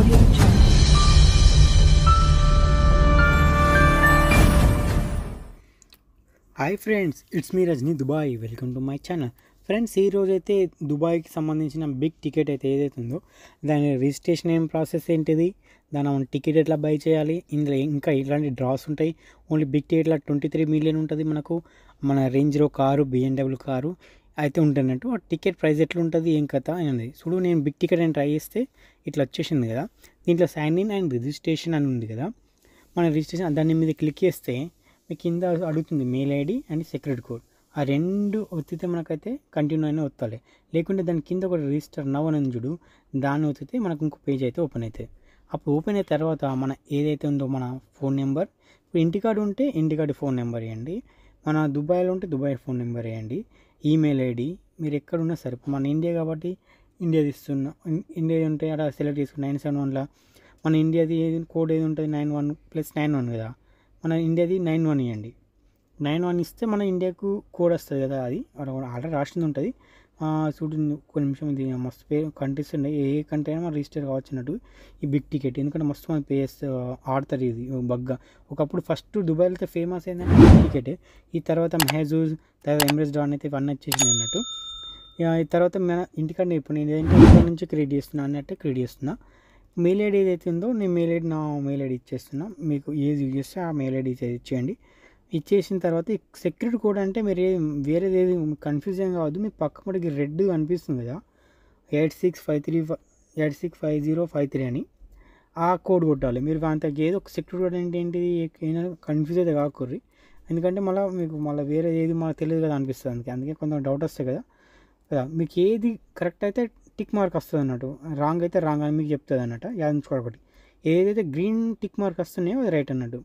Audio Jungle. Hi friends it's me Rajani Dubai welcome to my channel friends ఈ రోజు అయితే దుబాయ్కి సంబంధించిన బిగ్ టికెట్ అయితే ఏదైతే ఉందో దాని రిజిస్ట్రేషన్ ఏం ప్రాసెస్ ఏంటిది దాని మనం టికెట్ ఎట్లా బై చేయాలి ఇందులో ఇంకా ఇలాంటి డ్రాస్ ఉంటాయి ఓన్లీ బిగ్ టికెట్లో ట్వంటీ త్రీ మిలియన్ ఉంటుంది మనకు మన రేంజ్రో కారు బిఎన్డబ్ల్యూ కారు అయితే ఉంటున్నట్టు ఆ టికెట్ ప్రైస్ ఎట్లా ఉంటుంది ఏం కథ అనేది చూడు నేను బిగ్ టికెట్ అని ట్రై చేస్తే ఇట్లా వచ్చేసింది కదా దీంట్లో సైన్ ఇన్ అండ్ రిజిస్ట్రేషన్ అని ఉంది కదా మన రిజిస్ట్రేషన్ దాని మీద క్లిక్ చేస్తే మీకు కింద అడుగుతుంది mail ID and secret code ఆ రెండు ఒత్తితే మనకైతే కంటిన్యూ అయినా ఒత్తాలి లేకుంటే దాని కింద ఒక రిజిస్టర్ నవ్ అని ఉంది చూడు దాన్ని ఒత్తితే మనకు ఇంకో పేజ్ అయితే ఓపెన్ అవుతుంది అప్పుడు ఓపెన్ అయిన తర్వాత మన ఏదైతే ఉందో మన ఫోన్ నెంబర్ ఇప్పుడు ఇంటికాడ ఉంటే ఇంటికాడ ఫోన్ నెంబర్ వేయండి మన దుబాయ్లో ఉంటే దుబాయ్ ఫోన్ నెంబర్ వేయండి ఈమెయిల్ ఐడి మీరు ఎక్కడున్నా సరే ఇప్పుడు మన ఇండియా కాబట్టి ఇండియా ఇస్తున్నా ఇండియా ఉంటే అక్కడ సెలెక్ట్ చేసుకుని నైన్ సెవెన్ వన్లో మన ఇండియాది ఏది కోడ్ ఏది ఉంటుంది nine one plus nine one కదా మన ఇండియాది నైన్ వన్ ఇవ్వండి నైన్ వన్ ఇస్తే మన ఇండియాకు కోడ్ వస్తుంది కదా అది ఆల్రెడీ రాసింది ఉంటుంది ఆ, చూడు ఒక నిమిషం ఇది మస్తు పే కంట్రీస్ ఉన్నాయి ఏ కంట్రీ అయినా మనం రిజిస్టర్ కావచ్చు అన్నట్టు ఈ బిగ్ టికెట్ ఎందుకంటే మస్తు మంది పే చేస్తే ఆడతారు ఇది బగ్గా ఒకప్పుడు ఫస్ట్ దుబాయ్ అయితే ఫేమస్ ఏంటంటే బిగ్ టికెట్ ఈ తర్వాత మెహజూజ్ తర్వాత ఎమిరేట్స్ డాన్ అయితే ఇవన్నీ వచ్చేసింది అన్నట్టు ఇక ఈ తర్వాత మన ఇంటికాడ ఇప్పుడు నేను ఏంటంటే ఇంట్లో నుంచి క్రియేట్ చేస్తున్నా అన్నట్టు క్రియేట్ చేస్తున్నా మెయిల్ ఐడి ఏదైతే ఉందో నేను మెయిల్ ఐడి నా మెయిల్ ఐడి ఇచ్చేస్తున్నా మీకు ఏది యూజ్ చేస్తే ఆ మెయిల్ ఐడి ఇచ్చేయండి ఇచ్చేసిన తర్వాత ఈ సెక్యూరిటీ కోడ్ అంటే మీరు ఏ- వేరేది ఏది కన్ఫ్యూజన్ కావద్దు మీకు పక్క మనకి రెడ్ అనిపిస్తుంది కదా eight six five three eight six five zero five three అని ఆ కోడ్ కొట్టాలి మీరు అంత ఏదో ఒక సెక్యూరిటీ కోడ్ అంటే ఏంటిది ఏమైనా కన్ఫ్యూజ్ అయితే కాకూర్రి ఎందుకంటే మళ్ళీ మీకు మళ్ళీ వేరే ఏది మాకు తెలియదు కదా అనిపిస్తుంది అందుకే అందుకే కొంత డౌట్ వస్తాయి కదా కదా మీకు ఏది కరెక్ట్ అయితే టిక్ మార్క్ వస్తుంది అన్నట్టు రాంగ్ అయితే రాంగ్ అని మీకు చెప్తుంది అన్నట్టు యాదించుకోవాలి ఒకటి ఏదైతే గ్రీన్ టిక్ మార్క్ వస్తున్నాయో అది రైట్ అన్నట్టు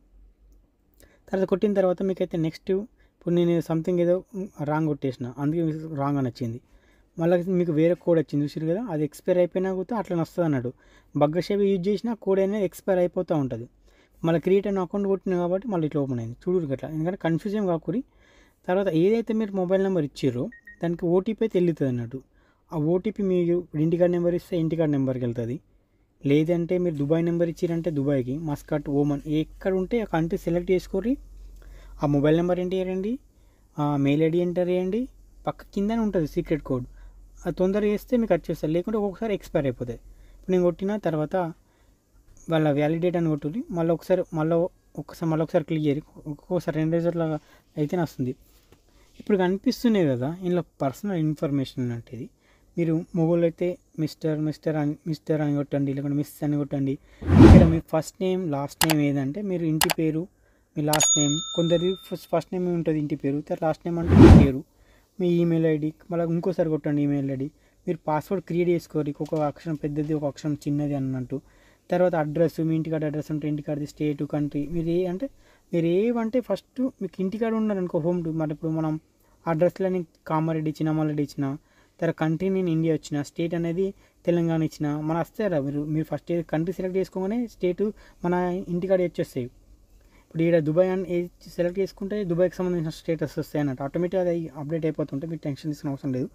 తర్వాత కొట్టిన తర్వాత మీకైతే నెక్స్ట్ ఇప్పుడు నేను సంథింగ్ ఏదో రాంగ్ కొట్టేసిన అందుకే రాంగ్ అని వచ్చింది మళ్ళీ మీకు వేరే కోడ్ వచ్చింది చూసారు కదా అది ఎక్స్పైర్ అయిపోయినా కూడా అట్లా వస్తుంది అన్నట్టు బగ్గ షేప్ యూజ్ చేసినా కోడ్ అనేది ఎక్స్పైర్ అయిపోతూ ఉంటుంది మళ్ళీ క్రియేట్ అయిన అకౌంట్ కొట్టిన కాబట్టి మళ్ళీ ఇట్లా ఓపెన్ అయింది చూడు అట్లా ఎందుకంటే కన్ఫ్యూజన్ కాకూరి తర్వాత ఏదైతే మీరు మొబైల్ నెంబర్ ఇచ్చారో దానికి ఓటీపీ అయితే వెళ్తుంది అన్నట్టు ఆ ఓటీపీ మీరు ఇంటికార్డ్ నెంబర్ ఇస్తే ఇంటికార్డ్ నెంబర్కి వెళ్తుంది లేదంటే మీరు దుబాయ్ నెంబర్ ఇచ్చారంటే దుబాయ్కి మస్కట్ ఓమన్ ఎక్కడ ఉంటే ఆ కంట్రీ సెలెక్ట్ చేసుకోరి ఆ మొబైల్ నెంబర్ ఎంటర్ చేయండి ఆ మెయిల్ ఐడి ఎంటర్ చేయండి పక్క కిందనే ఉంటుంది సీక్రెట్ కోడ్ అది తొందరగా చేస్తే మీకు వచ్చేస్తుంది లేకుంటే ఒక్కొక్కసారి ఎక్స్పైర్ అయిపోతుంది ఇప్పుడు నేను కొట్టిన తర్వాత వాళ్ళ వ్యాలిడేట్ అని కొట్టుని మళ్ళీ ఒకసారి మళ్ళీ ఒకసారి మళ్ళీ ఒకసారి క్లిక్ చేయరు ఒక్కొక్కసారి రెండు రోజుల అయితే వస్తుంది ఇప్పుడు కనిపిస్తున్నాయి కదా ఇందులో పర్సనల్ ఇన్ఫర్మేషన్ అంటే ఇది మీరు మొబైల్ అయితే మిస్టర్ మిస్టర్ అని మిస్టర్ అని కొట్టండి లేకుంటే మిస్ అని కొట్టండి ఇక్కడ మీ ఫస్ట్ నేమ్ లాస్ట్ నేమ్ ఏదంటే మీరు ఇంటి పేరు మీ లాస్ట్ నేమ్ కొందరి ఫస్ట్ ఫస్ట్ నేమ్ ఉంటుంది ఇంటి పేరు తర్వాత లాస్ట్ నేమ్ అంటే మీ పేరు మీ ఈమెయిల్ ఐడి మళ్ళీ ఇంకోసారి కొట్టండి ఈమెయిల్ ఐడి మీరు పాస్వర్డ్ క్రియేట్ చేసుకోరు ఒక అక్షరం పెద్దది ఒక అక్షరం చిన్నది అన్నట్టు తర్వాత అడ్రస్ మీ ఇంటికాడ అడ్రస్ ఉంటే ఇంటికాడది స్టేట్ కంట్రీ మీరు ఏ అంటే మీరు ఏవంటే ఫస్ట్ మీకు ఇంటికాడ ఉన్నారనుకో హోమ్ టు మరి ఇప్పుడు మనం అడ్రస్లని కామారెడ్డి ఇచ్చిన మల్లెడ్డి ఇచ్చిన తర్వాత కంట్రీ నేను ఇండియా వచ్చిన స్టేట్ అనేది తెలంగాణ ఇచ్చిన మన వస్తారా మీరు మీరు ఫస్ట్ కంట్రీ సెలెక్ట్ చేసుకోగానే స్టేట్ మన ఇంటికాడ వచ్చేస్తాయి ఇప్పుడు ఇక్కడ దుబాయ్ అని ఏ- సెలెక్ట్ చేసుకుంటే దుబాయ్కి సంబంధించిన స్టేటస్ వస్తాయి అన్నట్టు ఆటోమేటిక్గా అది అప్డేట్ అయిపోతుంటే మీరు టెన్షన్ తీసుకునే అవసరం లేదు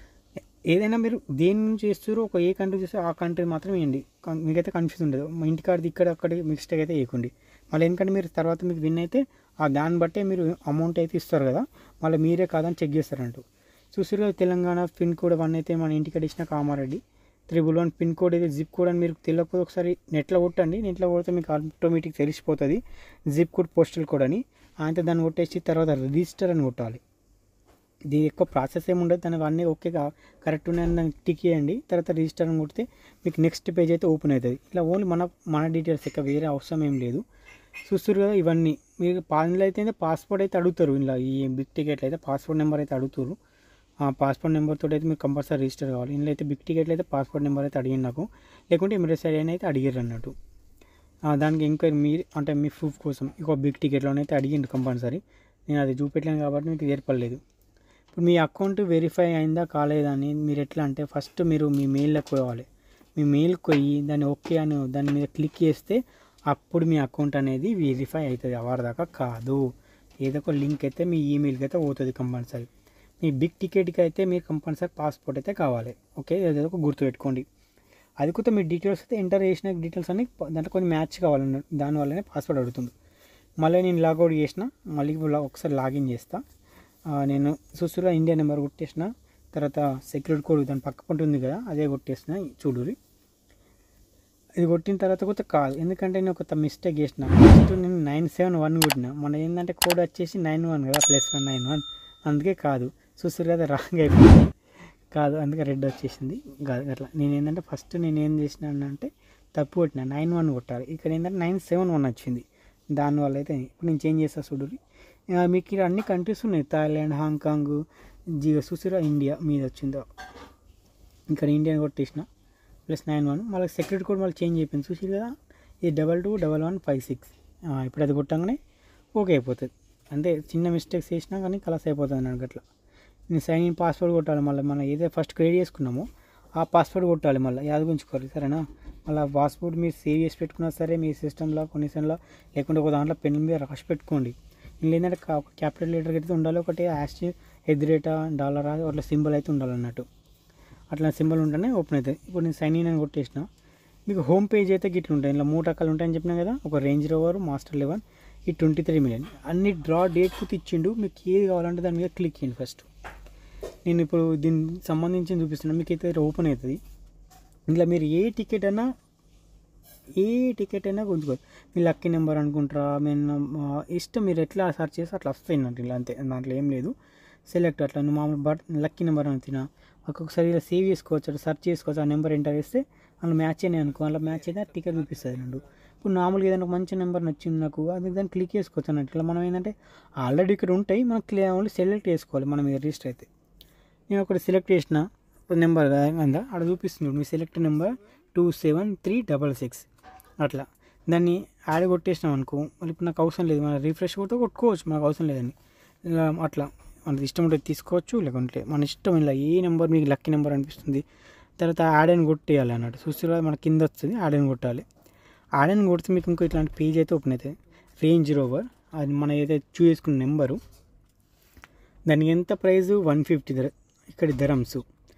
ఏదైనా మీరు దేని నుంచి చేస్తారో ఒక ఏ కంట్రీ చేస్తే ఆ కంట్రీ మాత్రం వేయండి కన్- మీకైతే కన్ఫ్యూజ్ ఉండదు మా ఇంటికాడది ఇక్కడ అక్కడ మిస్టేక్ అయితే వేయకండి మళ్ళీ ఎందుకంటే మీరు తర్వాత మీకు విన్ అయితే ఆ దాన్ని బట్టే మీరు అమౌంట్ అయితే ఇస్తారు కదా మళ్ళీ మీరే కాదని చెక్ చేస్తారంటూ చూసారు కదా తెలంగాణ పిన్ కోడ్ వన్ అయితే మన ఇంటికాడ ఇచ్చిన Kamareddy triple one pin code అయితే జిప్ కోడ్ అని మీరు తెలియకపోతే ఒకసారి నెట్లో కొట్టండి నెట్లో కొడితే మీకు ఆటోమేటిక్ తెలిసిపోతుంది జిప్ కోడ్ పోస్టల్ కోడ్ అని అయితే దాన్ని కొట్టేసి తర్వాత రిజిస్టర్ అని కొట్టాలి దీని ఎక్కువ ప్రాసెస్ ఏమి ఉండదు దానికి అన్నీ ఓకే కరెక్ట్ ఉన్నాయని దానికి టిక్ చేయండి తర్వాత రిజిస్టర్ అని కొడితే మీకు నెక్స్ట్ పేజ్ అయితే ఓపెన్ అవుతుంది ఇట్లా ఓన్లీ మన మన డీటెయిల్స్ ఇక వేరే అవసరం ఏం లేదు చూస్తారు కదా ఇవన్నీ మీరు పాన్లో అయితే పాస్పోర్ట్ అయితే అడుగుతారు ఇలా ఈ బిగ్ టికెట్లు అయితే పాస్పోర్ట్ నెంబర్ అయితే అడుగుతారు ఆ పాస్పోర్ట్ నెంబర్ తోటి అయితే మీకు కంపల్సరీ రిజిస్టర్ కావాలి ఇందులో అయితే బిగ్ టికెట్లు అయితే పాస్పోర్ట్ నెంబర్ అయితే అడిగింది నాకు లేకుంటే ఎమిరేట్స్ ఐడి అయితే అడిగారు అన్నట్టు ఆ, దానికి ఇంకా మీరు అంటే మీ ప్రూఫ్ కోసం ఇంకో బిగ్ టికెట్లోనైతే అడిగిండు కంపల్సరీ నేను అది చూపెట్టలేను కాబట్టి మీకు ఏర్పడలేదు ఇప్పుడు మీ అకౌంట్ వెరిఫై అయిందా కాలేదా అని మీరు ఎట్లా అంటే ఫస్ట్ మీరు మీ మెయిల్లోకి పోవాలి మీ మెయిల్కి పోయి దాన్ని ఓకే అని దాని మీద క్లిక్ చేస్తే అప్పుడు మీ అకౌంట్ అనేది వెరిఫై అవుతుంది అవర్ దాకా కాదు ఏదో ఒక లింక్ అయితే మీ ఈమెయిల్కి అయితే పోతుంది కంపల్సరీ మీ బిగ్ టికెట్కి అయితే మీరు కంపల్సరీ పాస్పోర్ట్ అయితే కావాలి ఓకే ఏదో ఒక గుర్తుపెట్టుకోండి అది కూడా మీ డీటెయిల్స్ అయితే ఎంటర్ చేసిన డీటెయిల్స్ అన్ని ప- దాంట్లో కొన్ని మ్యాచ్ కావాలన్న దానివల్లనే పాస్వర్డ్ అడుగుతుంది మళ్ళీ నేను లాగౌట్ చేసిన మళ్ళీ ఇప్పుడు లా- ఒకసారి లాగిన్ చేస్తా ఆ, నేను చూస్తున్నా ఇండియా నెంబర్ కొట్టేసిన తర్వాత సెక్యూరిటీ కోడ్ దాని పక్క పంట ఉంది కదా అదే కొట్టేసిన చూడురి ఇది కొట్టిన తర్వాత కొత్త కాదు ఎందుకంటే నేను ఒక మిస్టేక్ చేసిన ఫస్ట్ నేను నైన్ సెవెన్ వన్ కొట్టిన మన ఏంటంటే కోడ్ వచ్చేసి నైన్ వన్ కదా ప్లస్ వన్ నైన్ వన్ అందుకే కాదు చూస్తారు కదా రాంగ్ అయిపోయింది కాదు అందుకే రెడ్ వచ్చేసింది కాదు అట్లా నేను ఏంటంటే ఫస్ట్ నేను ఏం చేసినాను అంటే తప్పు కొట్టిన నైన్ వన్ కొట్టాలి ఇక్కడ ఏంటంటే నైన్ సెవెన్ వన్ వచ్చింది దానివల్ల అయితే ఇప్పుడు నేను చేంజ్ చేస్తా చూడు మీకు ఇక్కడ అన్ని కంట్రీస్ ఉన్నాయి థాయిలాండ్ హాంకాంగ్ జియో చూసిరా ఇండియా మీద వచ్చిందో ఇక్కడ ఇండియా కొట్టేసిన ప్లస్ నైన్ వన్ మళ్ళీ సెక్యూరిటీ కోడ్ మళ్ళీ చేంజ్ అయిపోయింది చూసి కదా ఇది double two double one five six ఇప్పుడు అది కొట్టంగానే ఓకే అయిపోతుంది అంటే చిన్న మిస్టేక్స్ చేసినా కానీ కలర్స్ అయిపోతుంది నాకు అట్లా నేను సైన్ ఇన్ పాస్వర్డ్ కొట్టాలి మళ్ళీ మనం ఏదైతే ఫస్ట్ క్రియేట్ చేసుకున్నామో ఆ పాస్వర్డ్ కొట్టాలి మళ్ళీ యాద గుంచుకోవాలి సరేనా మళ్ళీ పాస్వర్డ్ మీరు సేవ్ చేసి పెట్టుకున్నా సరే మీ సిస్టంలో కొన్నిసార్లు లేకుంటే ఒక దాంట్లో పెన్ మీద రాసి పెట్టుకోండి ఇందులో ఏంటంటే కా- ఒక క్యాపిటల్ లెటర్ అయితే ఉండాలి ఒకటి యాష్ ఎదిరేటా డాలర్ అట్లా సింబల్ అయితే ఉండాలన్నట్టు అట్లా సింబల్ ఉంటేనే ఓపెన్ అవుతుంది ఇప్పుడు నేను సైన్ ఇన్ అని కొట్టేసిన మీకు హోమ్ పేజ్ అయితే గిట్ల ఉంటాయి ఇలా మూడు రకాలు ఉంటాయని చెప్పినా కదా ఒక రేంజ్ రోవర్ మాస్టర్ లెవెన్ ఈ ట్వంటీ త్రీ మిలియన్ అన్ని డ్రా డేట్ కుతి ఇచ్చిండు మీకు ఏది కావాలంటే దాని మీద క్లిక్ చేయండి ఫస్ట్ నేను ఇప్పుడు దీనికి సంబంధించి చూపిస్తున్నాను మీకు అయితే ఓపెన్ అవుతుంది ఇంట్లో మీరు ఏ టికెట్ అయినా ఏ టికెట్ అయినా గుంజుకోవచ్చు మీ లక్కీ నెంబర్ అనుకుంటారా మేము ఇష్టం మీరు ఎట్లా సర్చ్ చేస్తే అట్లా వస్తాయి నాకు ఇలా అంతే దాంట్లో ఏం లేదు సెలెక్ట్ అట్లా నువ్వు మామూలు బట్ లక్కీ నెంబర్ అని తినా ఒక్కొక్కసారి ఇలా సేవ్ చేసుకోవచ్చు అట్లా సెర్చ్ చేసుకోవచ్చు ఆ నెంబర్ ఎంటర్ చేస్తే అందులో మ్యాచ్ అయినాయి అనుకో అలా మ్యాచ్ అయితే టికెట్ చూపిస్తుంది రెండు ఇప్పుడు మామూలుగా ఏదైనా ఒక మంచి నెంబర్ నచ్చింది నాకు అది దాన్ని క్లిక్ చేసుకోవచ్చు అన్నట్టు ఇట్లా మనం ఏంటంటే ఆల్రెడీ ఇక్కడ ఉంటాయి మనం క్లియర్ ఓన్లీ సెలెక్ట్ చేసుకోవాలి మనం మీద రిజిస్టర్ అయితే నేను ఒకటి సెలెక్ట్ చేసిన నెంబర్ కదా అక్కడ చూపిస్తుంది మీ select number two seven three double six అట్లా దాన్ని యాడ్ కొట్టేసినాం అనుకో మళ్ళీ ఇప్పుడు నాకు అవసరం లేదు మన రీఫ్రెష్ కొడితే కొట్టుకోవచ్చు మనకు అవసరం లేదని ఇలా అట్లా మనకి ఇష్టం ఉంటే తీసుకోవచ్చు లేకుంటే మన ఇష్టం ఇలా ఏ నెంబర్ మీకు లక్కీ నెంబర్ అనిపిస్తుంది తర్వాత యాడ్ అని కొట్టేయాలి అన్నట్టు చూస్తే మన కింద వస్తుంది యాడ్ అని కొట్టాలి యాడ్ అని కొడితే మీకు ఇంకో ఇట్లాంటి పేజ్ అయితే ఓపెన్ అవుతుంది రేంజ్ రోవర్ అది మన ఏదైతే చూస్ చేసుకున్న నెంబరు దానికి ఎంత ప్రైస్ వన్ ఫిఫ్టీ ధర ఇక్కడ ధరమ్స్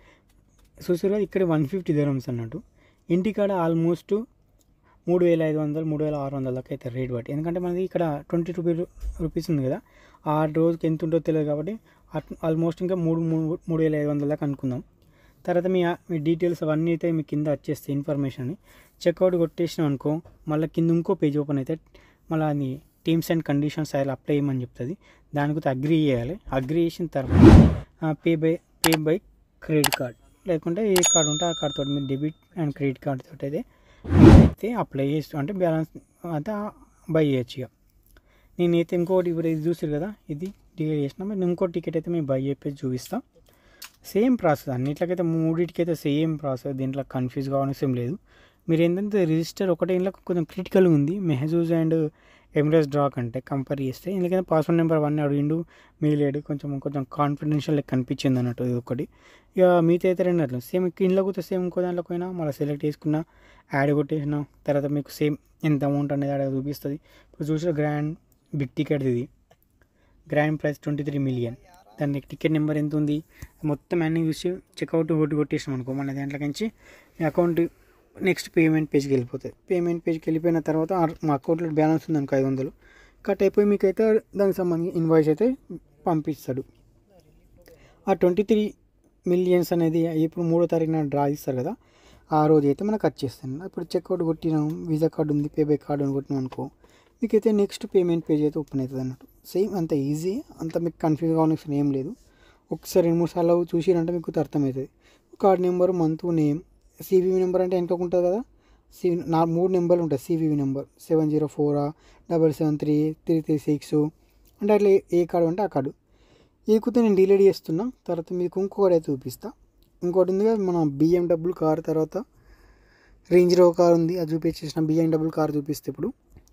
చూసారా ఇక్కడ వన్ ఫిఫ్టీ ధరమ్స్ అన్నట్టు ఇంటికాడ ఆల్మోస్ట్ మూడు వేల ఐదు వందలు మూడు వేల ఆరు వందల దాకా అయితే రేట్ బట్టి ఎందుకంటే మనది ఇక్కడ ట్వంటీ టూ రూపీస్ ఉంది కదా ఆ రోజుకి ఎంత ఉంటుందో తెలియదు కాబట్టి ఆల్మోస్ట్ ఇంకా మూడు మూడు మూడు వేల ఐదు వందల దాకా అనుకుందాం తర్వాత మీ మీ డీటెయిల్స్ అవన్నీ అయితే మీ కింద వచ్చేస్తాయి ఇన్ఫర్మేషన్ చెక్అవుట్ కొట్టేసినాం అనుకో మళ్ళీ కింద ఇంకో పేజ్ ఓపెన్ అయితే మళ్ళీ అది టీమ్స్ అండ్ కండిషన్స్ అలా అప్లై చేయమని చెప్తుంది దానికి అగ్రి చేయాలి అగ్రి చేసిన తర్వాత pay by pay by credit card లేకుంటే ఏ కార్డు ఉంటే ఆ కార్డ్ తోటి మీరు డెబిట్ అండ్ క్రెడిట్ కార్డ్ తోటి అయితే అయితే అప్లై చేస్తూ అంటే బ్యాలెన్స్ అంతా బై చేయొచ్చు ఇక నేనైతే ఇంకోటి ఇప్పుడు ఇది చూసారు కదా ఇది డిలే చేసిన మరి ఇంకో టికెట్ అయితే మేము బై చెప్పేసి చూపిస్తాం సేమ్ ప్రాసెస్ అన్నిట్లకైతే మూడింటికైతే సేమ్ ప్రాసెస్ దీంట్లో కన్ఫ్యూజ్ కావడం లేదు మీరు ఏంటంటే రిజిస్టర్ ఒకటే ఇంట్లో కొంచెం క్రిటికల్గా ఉంది మెహజూజ్ అండ్ ఎమిరేట్స్ డ్రా కంటే కంపేర్ చేస్తే ఎందుకంటే పాస్వర్డ్ నెంబర్ వన్ అడిగిండు మిగిలేడు కొంచెం కొంచెం కాన్ఫిడెన్షియల్ లెక్క కనిపించింది అన్నట్టు ఇది ఒకటి ఇక మిగతా అయితే రెండు అట్లా సేమ్ ఇంట్లో కూడా సేమ్ ఇంకో దాంట్లో పోయినా మళ్ళీ సెలెక్ట్ చేసుకున్నా యాడ్ కొట్టేసిన తర్వాత మీకు సేమ్ ఎంత అమౌంట్ అనేది ఆడ చూపిస్తుంది ఇప్పుడు చూసిన గ్రాండ్ బిగ్ టికెట్ ఇది grand prize twenty three million దాని టికెట్ నెంబర్ ఎంత ఉంది మొత్తం అన్ని చూసి చెక్అవుట్ కొట్టి కొట్టేసాం అనుకో మన దాంట్లోకించి మీ అకౌంట్ నెక్స్ట్ పేమెంట్ పేజ్కి వెళ్ళిపోతుంది పేమెంట్ పేజ్కి వెళ్ళిపోయిన తర్వాత ఆ- మా అకౌంట్లో బ్యాలెన్స్ ఉంది అనుకో ఐదు వందలు కట్ అయిపోయి మీకు అయితే దానికి సంబంధించి ఇన్వాయిస్ అయితే పంపిస్తాడు ఆ ట్వంటీ త్రీ మిలియన్స్ అనేది ఇప్పుడు మూడో తారీఖున డ్రా ఇస్తారు కదా ఆ రోజు అయితే మనకు వచ్చేస్తాను ఇప్పుడు చెక్అవుట్ కొట్టినాం వీసా కార్డు ఉంది పేబై కార్డు అని కొట్టినాం అనుకో మీకైతే నెక్స్ట్ పేమెంట్ పేజ్ అయితే ఓపెన్ అవుతుంది అన్నట్టు సేమ్ అంత ఈజీ అంత మీకు కన్ఫ్యూజ్ కావాల్సిన ఏం లేదు ఒకసారి రెండు మూడు సార్లు చూసిరంటే మీకు అర్థమవుతుంది card number month name CVV number అంటే వెనక ఉంటుంది కదా సివి నా మూడు నెంబర్లు ఉంటాయి సివివి నెంబర్ సెవెన్ జీరో ఫోరా double seven three three three six అంటే అట్లా ఏ- ఏ కార్డు అంటే ఆ కార్డు ఈ కుతే నేను డిలీట్ చేస్తున్నా తర్వాత మీకు ఇంకొకటి అయితే చూపిస్తా ఇంకోటి ఉంది కదా మన బిఎండబ్ల్యూ కార్ తర్వాత రేంజ్ రో కార్ ఉంది అది చూపించేసిన బిఎండబ్ల్యూ కార్ చూపిస్తే ఇప్పుడు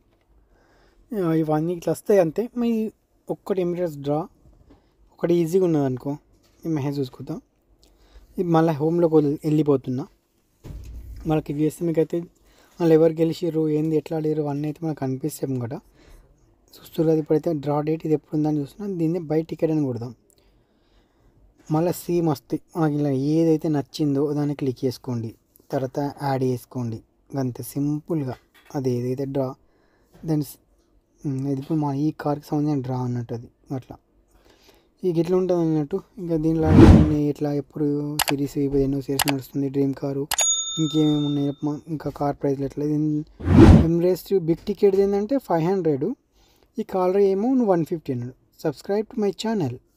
ఆ, ఇవన్నీ ఇట్లా వస్తాయి అంతే మీ ఒక్కటి ఎమిరేట్స్ డ్రా ఒకటి ఈజీగా ఉన్నది అనుకో ఈ మెసేజ్ చూసుకుందాం ఇది మళ్ళీ హోమ్లోకి వదిలి- వెళ్ళిపోతున్నా మనకి ఇవి చేస్తే మీకు అయితే వాళ్ళు ఎవరు గెలిచిర్రు ఏంది ఎట్లా ఆడారు అన్నీ అయితే మనకు కనిపిస్తాం కదా చూస్తున్నారు ఇప్పుడైతే డ్రా డేట్ ఇది ఎప్పుడు ఉందని చూస్తున్నా దీన్ని బై టికెట్ అని కొడదాం మళ్ళీ సేమ్ వస్తాయి మనకి ఇలా ఏదైతే నచ్చిందో దాన్ని క్లిక్ చేసుకోండి తర్వాత యాడ్ చేసుకోండి అంతే సింపుల్గా అది ఏదైతే డ్రా దాని స్- ఉమ్, ఇది ఇప్పుడు మా ఈ కార్కి సంబంధించిన డ్రా అన్నట్టు అది అట్లా ఇక ఇట్లా ఉంటుంది అన్నట్టు ఇంకా దీనిలో అన్ని ఇట్లా ఎప్పుడు సిరీస్ ఇప్పుడు ఎన్నో సిరీస్ నడుస్తుంది డ్రీమ్ కారు ఇంకేమేమి ఉన్నాయి చెప్పమా? ఇంకా కార్ ప్రైస్లు ఎట్లా ఎంరేస్ బిగ్ టికెట్ ఏంటంటే ఫైవ్ హండ్రెడ్ ఈ కాలర్ ఏమో వన్ ఫిఫ్టీ అన్నాడు సబ్స్క్రైబ్ టు మై ఛానల్